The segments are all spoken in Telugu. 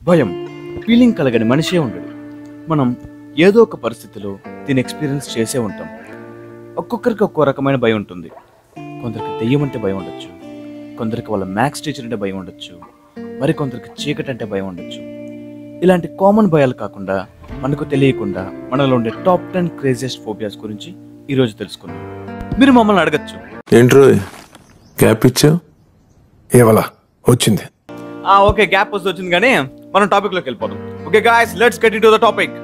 భయం ఫీలింగ్ కలగని మనిషే ఉండడు మనం ఏదో ఒక పరిస్థితిలో దీన్ని ఎక్స్పీరియన్స్ చేసే ఉంటాం ఒక్కొక్కరికి ఒక్కో రకమైన భయం ఉంటుంది కొందరికి దెయ్యం అంటే భయం ఉండొచ్చు కొందరికి వాళ్ళ మ్యాథ్స్ టీచర్ అంటే భయం ఉండొచ్చు మరి కొందరికి చీకటి అంటే భయం ఉండొచ్చు ఇలాంటి కామన్ భయాలు కాకుండా మనకు తెలియకుండా మనలో ఉండే టాప్ టెన్ క్రేజియస్ట్ ఫోబియాస్ గురించి ఈరోజు తెలుసుకుందాం మీరు మమ్మల్ని అడగచ్చు ఏంట్రో గ్యాప్ ఇచ్చావు ఏవలా వచ్చింది ఆ ఓకే గ్యాప్ వస్తే వచ్చింది కానీ మనం టాపిక్ లోకి వెళ్ళిపోదాం okay guys let's get into the topic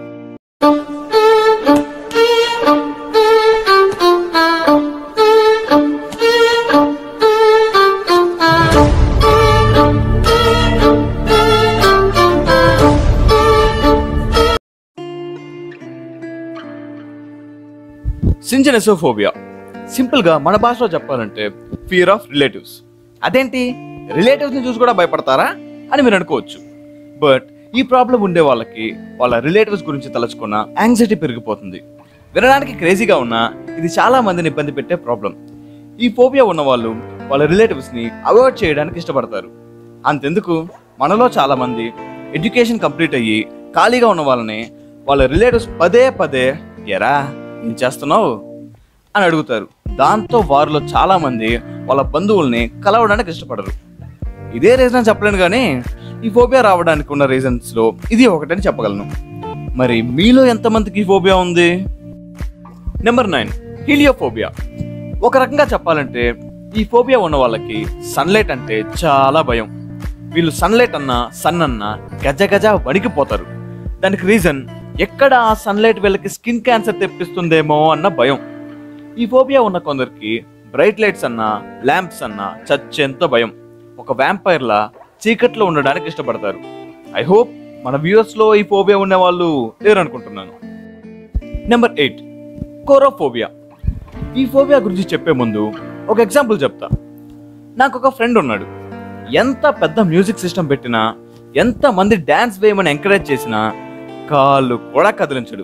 syngenesophobia simple గా మన భాషలో చెప్పాలంటే ఫియర్ ఆఫ్ రిలేటివ్స్ అదేంటి రిలేటివ్స్ ని చూసి కూడా భయపడతారా అని మీరు అనుకోవచ్చు బట్ ఈ ప్రాబ్లం ఉండే వాళ్ళకి వాళ్ళ రిలేటివ్స్ గురించి తలచుకున్న యాంగ్జైటీ పెరిగిపోతుంది వినడానికి క్రేజీగా ఉన్నా ఇది చాలా మందిని ఇబ్బంది పెట్టే ప్రాబ్లం ఈ ఫోబియా ఉన్న వాళ్ళు వాళ్ళ రిలేటివ్స్ ని అవాయిడ్ చేయడానికి ఇష్టపడతారు అంతెందుకు మనలో చాలా మంది ఎడ్యుకేషన్ కంప్లీట్ అయ్యి ఖాళీగా ఉన్న వాళ్ళని వాళ్ళ రిలేటివ్స్ పదే పదే ఎరా ఏం చేస్తున్నావు అని అడుగుతారు దాంతో వారిలో చాలా మంది వాళ్ళ బంధువుల్ని కలవడానికి ఇష్టపడరు ఇదే రీజన్ అని చెప్పలేను కానీ ఈ ఫోబియా రావడానికి ఉన్న రీజన్స్ లో ఇది ఒకటని చెప్పగలను మరి మీలో ఎంతమందికి ఈ ఫోబియా ఉంది నెంబర్ నైన్ హీలియోఫోబియా ఒక రకంగా చెప్పాలంటే ఈ ఫోబియా ఉన్న వాళ్ళకి సన్లైట్ అంటే చాలా భయం వీళ్ళు సన్లైట్ అన్నా సన్ అన్నా గజ గజ వణికిపోతారు దానికి రీజన్ ఎక్కడ ఆ సన్లైట్ వీళ్ళకి స్కిన్ క్యాన్సర్ తెప్పిస్తుందేమో అన్న భయం ఈ ఫోబియా ఉన్న కొందరికి బ్రైట్ లైట్స్ అన్నా ల్యాంప్స్ అన్నా చచ్చేంత భయం ఒక vampire లా చీకట్లో ఉండడానికి ఇష్టపడతారు ఐ హోప్ మన వ్యూవర్స్ లో ఈ ఫోబియా ఉన్న వాళ్ళు లేరు అనుకుంటున్నాను నెంబర్ ఎయిట్ కోరోఫోబియా ఈ ఫోబియా గురించి చెప్పే ముందు ఒక ఎగ్జాంపుల్ చెప్తా నాకు ఒక ఫ్రెండ్ ఉన్నాడు ఎంత పెద్ద మ్యూజిక్ సిస్టమ్ పెట్టినా ఎంత మంది డ్యాన్స్ వేయమని ఎంకరేజ్ చేసినా కాళ్ళు కూడా కదిలించడు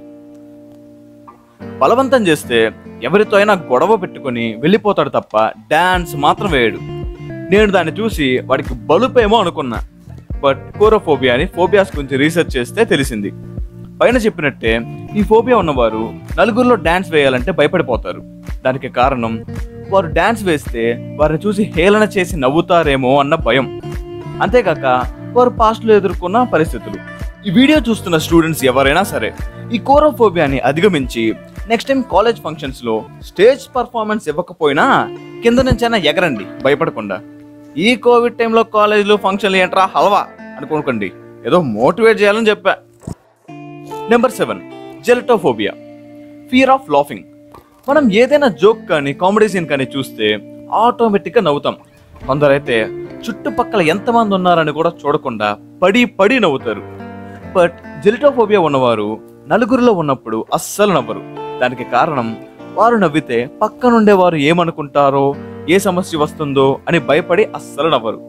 బలవంతం చేస్తే ఎవరితో అయినా గొడవ పెట్టుకొని వెళ్ళిపోతాడు తప్ప డాన్స్ మాత్రం వేయడు నేను దాన్ని చూసి వాడికి బలుపేమో అనుకున్నా బట్ కోరోఫోబియా అని ఫోబియాస్ గురించి రీసెర్చ్ చేస్తే తెలిసింది పైన చెప్పినట్టే ఈ ఫోబియా ఉన్నవారు నలుగురిలో డాన్స్ వేయాలంటే భయపడిపోతారు దానికి కారణం వారు డాన్స్ వేస్తే వారిని చూసి హేళన చేసి నవ్వుతారేమో అన్న భయం అంతేకాక వారు పాస్ట్లో ఎదుర్కొన్న పరిస్థితులు ఈ వీడియో చూస్తున్న స్టూడెంట్స్ ఎవరైనా సరే ఈ కోరోఫోబియాని అధిగమించి నెక్స్ట్ టైం కాలేజ్ ఫంక్షన్స్ లో స్టేజ్ పర్ఫార్మెన్స్ ఇవ్వకపోయినా కింద నుంచైనా ఎగరండి భయపడకుండా ఈ కోవిడ్ టైంలో కాలేజీలు ఫంక్షన్లు ఏంట్రా హల్వా అనుకోకండి ఏదో మోటివేట్ చేయాలని చెప్పా number seven gelotophobia fear of laughing మనం ఏదైనా జోక్ కానీ కామెడీ సీన్ కానీ చూస్తే ఆటోమేటిక్గా నవ్వుతాం కొందరైతే చుట్టుపక్కల ఎంతమంది ఉన్నారని కూడా చూడకుండా పడి పడి నవ్వుతారు బట్ జెలిటోఫోబియా ఉన్నవారు నలుగురిలో ఉన్నప్పుడు అస్సలు నవ్వరు దానికి కారణం వారు నవ్వితే పక్కనుండే వారు ఏమనుకుంటారో ఏ సమస్య వస్తుందో అని భయపడి అస్సలు నవ్వరు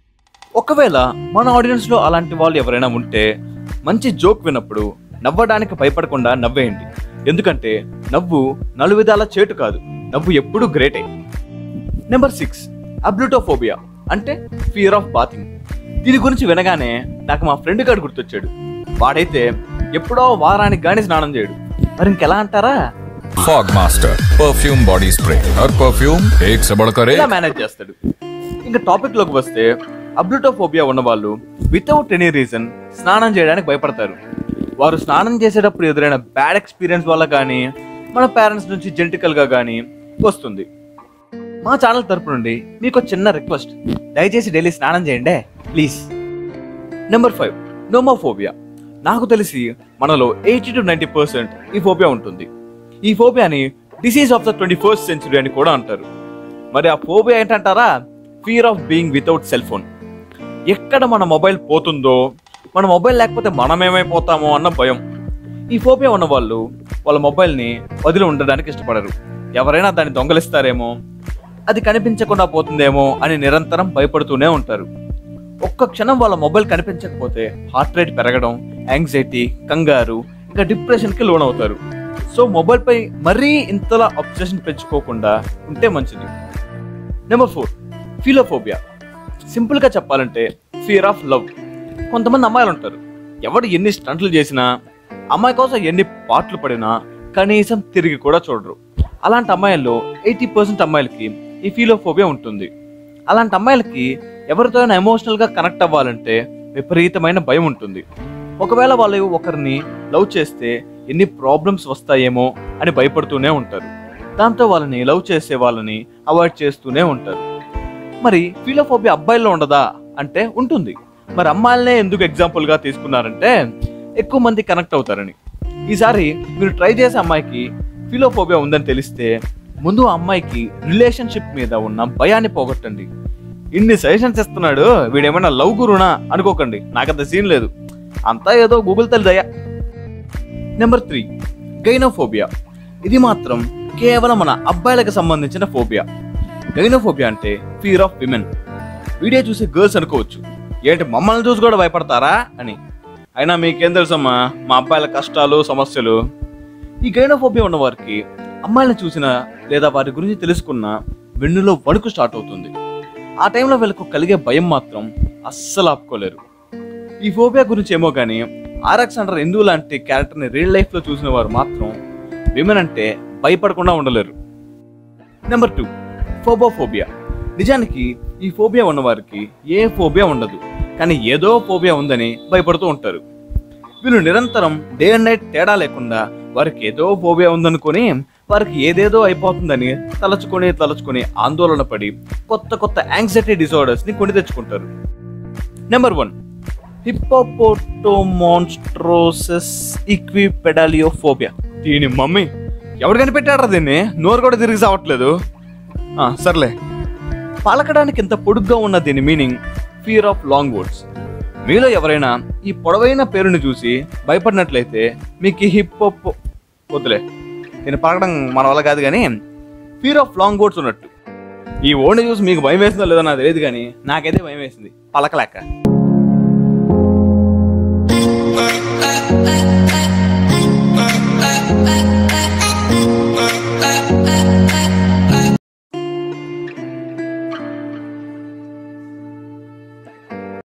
ఒకవేళ మన ఆడియన్స్ లో అలాంటి వాళ్ళు ఎవరైనా ఉంటే మంచి జోక్ విన్నప్పుడు నవ్వడానికి భయపడకుండా నవ్వేయండి ఎందుకంటే నవ్వు నలువిధాల చేటు కాదు నవ్వు ఎప్పుడూ గ్రేటే నెంబర్ సిక్స్ అబ్లుటోఫోబియా అంటే ఫియర్ ఆఫ్ బాతింగ్ దీని గురించి వినగానే నాకు మా ఫ్రెండ్ గారు గుర్తొచ్చాడు వాడైతే ఎప్పుడో వారానికి గాని స్నానం చేయడు మరి ఇంకెలా అంటారా Fogg master perfume body spray हर परफ्यूम एक से बढ़कर ఇలా एक మేనేజ్ చేస్తాడు ఇంకా టాపిక్ లోకి వస్తే అబ్లుటోఫోబియా ఉన్న వాళ్ళు వితౌట్ ఎనీ రీజన్ స్నానం చేయడానికి భయపడతారు వారు స్నానం చేసేటప్పుడు ఎదురైన బ్యాడ్ ఎక్స్పీరియన్స్ వల్ల కానీ మన పేరెంట్స్ నుంచి జెంటికల్ గా కానీ వస్తుంది మా ఛానల్ తరపు నుండి మీకు ఒక చిన్న రిక్వెస్ట్ దయచేసి డైలీ స్నానం చేయండి ప్లీజ్ నెంబర్ ఫైవ్ నోమోఫోబియా నాకు తెలిసి మనలో ఎయిటీ టు నైంటీ పర్సెంట్ ఈ ఫోబియా ఉంటుంది ఈ ఫోబియాని disease of the twenty first century అని కూడా అంటారు మరి ఆ ఫోబియా ఏంటంటారా fear of being without cell phone ఎక్కడ మన మొబైల్ పోతుందో మన మొబైల్ లేకపోతే మనం ఏమైపోతామో అన్న భయం ఈ ఫోబియా ఉన్న వాళ్ళు వాళ్ళ మొబైల్ని వదిలి ఉండడానికి ఇష్టపడరు ఎవరైనా దాన్ని దొంగలిస్తారేమో అది కనిపించకుండా పోతుందేమో అని నిరంతరం భయపడుతూనే ఉంటారు ఒక్క క్షణం వాళ్ళ మొబైల్ కనిపించకపోతే హార్ట్ రేట్ పెరగడం యాంగ్జైటీ కంగారు ఇంకా డిప్రెషన్కి లోన్ అవుతారు సో మొబైల్ పై మరీ ఇంతలా అబ్సెషన్ పెంచుకోకుండా ఉంటే మంచిది నెంబర్ ఫోర్ ఫిలోఫోబియా సింపుల్గా చెప్పాలంటే ఫియర్ ఆఫ్ లవ్ కొంతమంది అమ్మాయిలు ఉంటారు ఎవడు ఎన్ని స్టంట్లు చేసినా అమ్మాయి కోసం ఎన్ని పాటలు పడినా కనీసం తిరిగి కూడా చూడరు అలాంటి అమ్మాయిల్లో ఎయిటీ పర్సెంట్ అమ్మాయిలకి ఈ ఫీలోఫోబియా ఉంటుంది అలాంటి అమ్మాయిలకి ఎవరితో అయినా ఎమోషనల్గా కనెక్ట్ అవ్వాలంటే విపరీతమైన భయం ఉంటుంది ఒకవేళ వాళ్ళు ఒకరిని లవ్ చేస్తే ఎన్ని ప్రాబ్లమ్స్ వస్తాయేమో అని భయపడుతూనే ఉంటారు దాంతో వాళ్ళని లవ్ చేసే వాళ్ళని అవాయిడ్ చేస్తూనే ఉంటారు మరి ఫీలోఫోబియా అబ్బాయిల్లో ఉండదా అంటే ఉంటుంది మరి అమ్మాయిలనే ఎందుకు ఎగ్జాంపుల్గా తీసుకున్నారంటే ఎక్కువ మంది కనెక్ట్ అవుతారని ఈసారి మీరు ట్రై చేసే అమ్మాయికి ఫీలోఫోబియా ఉందని తెలిస్తే ముందు ఆ అమ్మాయికి రిలేషన్షిప్ మీద ఉన్న భయాన్ని పోగొట్టండి ఇన్ని సజెషన్స్ ఇస్తున్నాడు వీడేమైనా లవ్ గురునా అనుకోకండి నాకంత సీన్ లేదు అంతా ఏదో గూగుల్ తల్లి దయ నెంబర్ త్రీ గైనోఫోబియా ఇది మాత్రం కేవలం మన అబ్బాయిలకు సంబంధించిన ఫోబియా గైనోఫోబియా అంటే ఫియర్ ఆఫ్ విమెన్ వీడియో చూసి గర్ల్స్ అనుకోవచ్చు ఏంటి మమ్మల్ని చూసి కూడా భయపడతారా అని అయినా మీకేం తెలుసమ్మా మా అబ్బాయిల కష్టాలు సమస్యలు ఈ గైనోఫోబియా ఉన్న వారికి అమ్మాయిలను చూసినా లేదా వారి గురించి తెలుసుకున్న వెన్నులో వణుకు స్టార్ట్ అవుతుంది ఆ టైంలో వీళ్ళకు కలిగే భయం మాత్రం అస్సలు ఆపుకోలేరు ఈ ఫోబియా గురించి ఏమో కానీ ఆర్ఎక్స్ అండర్ హిందూ లాంటి క్యారెక్టర్ని రియల్ లైఫ్లో చూసిన వారు మాత్రం విమెన్ అంటే భయపడకుండా ఉండలేరు నెంబర్ టూ ఫోబోఫోబియా నిజానికి ఈ ఫోబియా ఉన్నవారికి ఏ ఫోబియా ఉండదు కానీ ఏదో ఫోబియా ఉందని భయపడుతూ ఉంటారు వీళ్ళు నిరంతరం డే అండ్ నైట్ తేడా లేకుండా వారికి ఏదో ఫోబియా ఉందనుకొని వారికి ఏదేదో అయిపోతుందని తలచుకొని తలచుకొని ఆందోళన పడి కొత్త కొత్త యాంగ్జైటీ డిసార్డర్స్ ని కొని తెచ్చుకుంటారు నెంబర్ వన్ హిప్పోపోటోమాన్స్ట్రోసెస్ ఈక్విపెడాలియోఫోబియా దీని మమ్మీ ఎవరు కనిపెట్టారా దీన్ని నోరు కూడా తిరిగి సావట్లేదు ఆ, సర్లే పలకడానికి ఇంత పొడుగ్గా ఉన్న దీని meaning fear of long words మీలో ఎవరైనా ఈ పొడవైన పేరుని చూసి భయపడినట్లయితే మీకు ఈ హిప్ వద్దులే దీన్ని పలకడం మన వల్ల కాదు కానీ ఫియర్ ఆఫ్ లాంగ్ వర్డ్స్ ఉన్నట్టు ఈ ఓడిని చూసి మీకు భయం వేసిందో లేదో నాకు తెలియదు కానీ నాకైతే భయం వేసింది పలకలేక